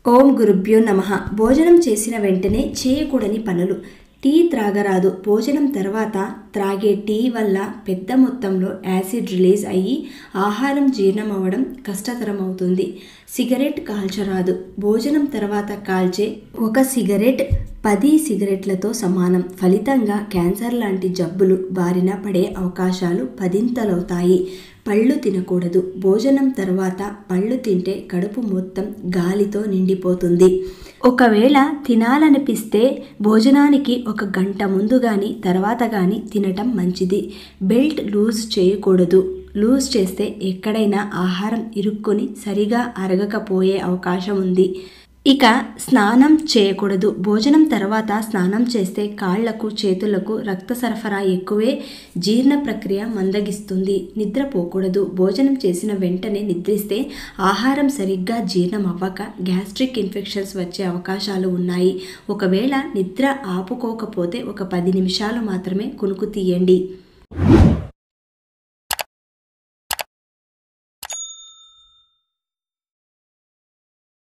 ఓం గురుభ్యో నమ భోజనం చేసిన వెంటనే చేయకూడని పనులు టీ త్రాగరాదు భోజనం తర్వాత త్రాగే టీ వల్ల పెద్ద మొత్తంలో యాసిడ్ రిలీజ్ అయ్యి ఆహారం జీర్ణం అవ్వడం కష్టతరం అవుతుంది సిగరెట్ కాల్చరాదు భోజనం తర్వాత కాల్చే ఒక సిగరెట్ పది సిగరెట్లతో సమానం ఫలితంగా క్యాన్సర్ లాంటి జబ్బులు బారిన పడే అవకాశాలు పదింతలవుతాయి పళ్ళు తినకూడదు భోజనం తర్వాత పళ్ళు తింటే కడుపు మొత్తం గాలితో నిండిపోతుంది ఒకవేళ తినాలనిపిస్తే భోజనానికి ఒక గంట ముందు కానీ తర్వాత కానీ తినటం మంచిది బెల్ట్ లూజ్ చేయకూడదు లూజ్ చేస్తే ఎక్కడైనా ఆహారం ఇరుక్కొని సరిగా అరగకపోయే అవకాశం ఉంది ఇక స్నానం చేయకూడదు భోజనం తర్వాత స్నానం చేస్తే కాళ్లకు చేతులకు రక్త సరఫరా ఎక్కువే జీర్ణ ప్రక్రియ మందగిస్తుంది నిద్రపోకూడదు భోజనం చేసిన వెంటనే నిద్రిస్తే ఆహారం సరిగ్గా జీర్ణం అవ్వక గ్యాస్ట్రిక్ ఇన్ఫెక్షన్స్ వచ్చే అవకాశాలు ఉన్నాయి ఒకవేళ నిద్ర ఆపుకోకపోతే ఒక పది నిమిషాలు మాత్రమే కునుకు తీయండి